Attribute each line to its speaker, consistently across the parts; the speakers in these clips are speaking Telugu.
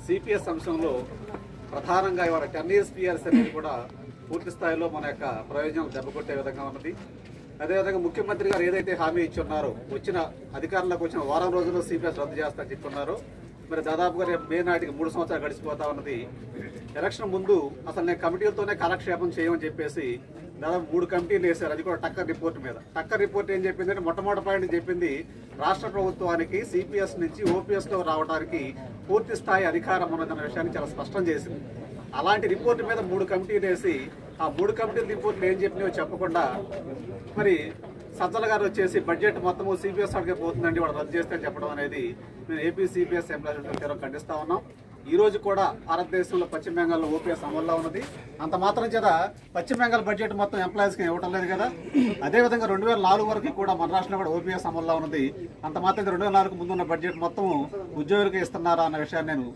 Speaker 1: సిపిఎస్ అంశంలో ప్రధానంగా ఇవాళ టెన్ ఇయర్స్ పిఆర్ఎస్ అనేది కూడా పూర్తి స్థాయిలో మన యొక్క ప్రయోజనం దెబ్బకొట్టే విధంగా ఉన్నది అదేవిధంగా ముఖ్యమంత్రి గారు ఏదైతే హామీ ఇచ్చి ఉన్నారో వచ్చిన అధికారంలోకి వచ్చిన వారం రోజుల్లో సిపిఎస్ రద్దు చేస్తా చెప్పున్నారో మరి దాదాపుగా రేపు మే నాటికి మూడు సంవత్సరాలు గడిచిపోతా ఉన్నది ఎలక్షన్ ముందు అసలు నేను కమిటీలతోనే కాలక్షేపం చేయమని చెప్పేసి దాదాపు మూడు కమిటీలు వేశారు అది కూడా టక్కర్ రిపోర్ట్ మీద టక్కర్ రిపోర్ట్ ఏం చెప్పిందంటే మొట్టమొదటి పాయింట్ చెప్పింది రాష్ట్ర ప్రభుత్వానికి సిపిఎస్ నుంచి ఓపీఎస్ లో రావడానికి పూర్తి స్థాయి అధికారం ఉన్నదన్న విషయాన్ని చాలా స్పష్టం చేసింది అలాంటి రిపోర్ట్ మీద మూడు కమిటీలు వేసి ఆ మూడు కమిటీల రిపోర్ట్లు ఏం చెప్పినాయో చెప్పకుండా మరి సజ్జల గారు వచ్చేసి బడ్జెట్ మొత్తము సిపిఎస్ అడిగే పోతుందండి వాడు రద్దు చేస్తే అని చెప్పడం అనేది మేము ఏపీ సిపిఎస్ ఎంప్లాయీస్ తీవ్రంగా ఖండిస్తా ఉన్నాం ఈ రోజు కూడా భారతదేశంలో పశ్చిమ బెంగాల్లో ఓపీఎస్ అమల్లో ఉన్నది అంత మాత్రం చేత పశ్చిమ బెంగాల్ బడ్జెట్ మొత్తం ఎంప్లాయీస్ కి ఇవ్వటం లేదు కదా అదే విధంగా రెండు వేల నాలుగు వరకు కూడా మన రాష్ట్రంలో కూడా ఓపీఎస్ అమల్లో ఉన్నది అంత మాత్రం రెండు వేల నాలుగు ముందున్న బడ్జెట్ మొత్తం ఉద్యోగులకు ఇస్తున్నారా అన్న విషయాన్ని నేను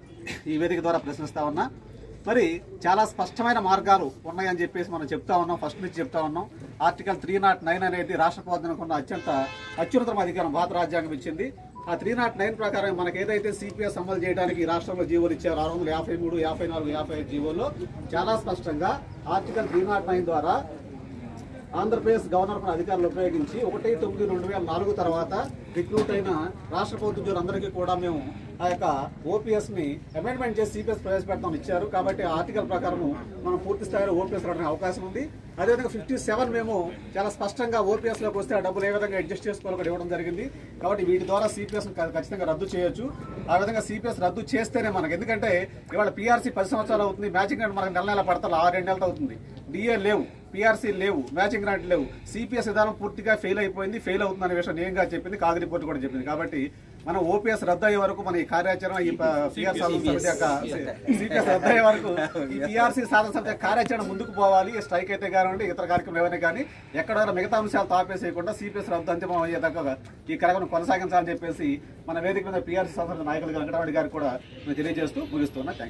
Speaker 1: ఈ వేదిక ద్వారా ప్రశ్నిస్తా ఉన్నా మరి చాలా స్పష్టమైన మార్గాలు ఉన్నాయని చెప్పేసి మనం చెప్తా ఉన్నాం ఫస్ట్ నుంచి చెప్తా ఉన్నాం ఆర్టికల్ త్రీ నాట్ నైన్ అనేది రాష్ట్ర ప్రభుత్వానికి ఉన్న అత్యంత అత్యున్నతమ అధికారం భారత రాజ్యాంగం ఇచ్చింది ఆ త్రీ నాట్ నైన్ ప్రకారం మనకి ఏదైతే సిపిఎస్ అమలు చేయడానికి ఈ రాష్ట్రంలో జీవోలు ఇచ్చారు ఆరు వందల యాభై మూడు యాభై నాలుగు యాభై ఐదు జీవోల్లో చాలా స్పష్టంగా ఆర్టికల్ త్రీ నాట్ నైన్ ద్వారా ఆంధ్రప్రదేశ్ గవర్నర్ పైన అధికారులు ఉపయోగించి ఒకటి తొమ్మిది రెండు వేల నాలుగు తర్వాత రిక్రూట్ అయిన రాష్ట్ర ప్రభుత్వ ఉద్యోగులందరికీ కూడా మేము ఆ యొక్క ఓపీఎస్ ని అమెండ్మెంట్ చేసి సిపిఎస్ ప్రవేశపెడతామని ఇచ్చారు కాబట్టి ఆ ఆర్టికల్ ప్రకారం మనం పూర్తి స్థాయిలో ఓపీఎస్ రావడానికి అవకాశం ఉంది అదేవిధంగా ఫిఫ్టీ సెవెన్ మేము చాలా స్పష్టంగా ఓపీఎస్ లోకి వస్తే ఆ డబ్బులు ఏ విధంగా అడ్జస్ట్ చేసుకోవాలో కూడా ఇవ్వడం జరిగింది కాబట్టి వీటి ద్వారా సిపిఎస్ ఖచ్చితంగా రద్దు చేయొచ్చు ఆ విధంగా సిపిఎస్ రద్దు చేస్తేనే మనకి ఎందుకంటే ఇవాళ పీఆర్సీ పది సంవత్సరాలు అవుతుంది మ్యాచింగ్ గ్రాంట్ మనకు నెల నెల పడతారు ఆరు రెండు నెలలు అవుతుంది డిఏ లేవు పీఆర్సీ లేవు మ్యాచింగ్ గ్రాంట్ లేవు సిపిఎస్ విధానం పూర్తిగా ఫెయిల్ అయిపోయింది ఫెయిల్ అవుతుందనే విషయం నేంగా చెప్పింది కాగ్ రిపోర్ట్ కూడా చెప్పింది కాబట్టి మనం ఓపీఎస్ రద్దు అయ్యే వరకు మన ఈ కార్యాచరణ ఈ పిఆర్సీ సమితి యొక్క సిపిఎస్ రద్దు అయ్యే వరకు ఈ పిఆర్సీ సాధన సమితి యొక్క కార్యాచరణ ముందుకు పోవాలి స్ట్రైక్ అయితే కానివ్వండి ఇతర కార్యక్రమం ఏమైనా కానీ ఎక్కడ మిగతా అంశాలు తాపేసేయకుండా సిపిఎస్ రద్దు అంతిమం అయ్యేదాకా ఈ కార్యక్రమం కొనసాగించాలని చెప్పేసి మన వేదిక మీద పిఆర్సీ సంస్థ నాయకులు వెంకటరెడ్డి గారికి కూడా మేము తెలియజేస్తూ ముగిస్తున్నా థాంక్యూ.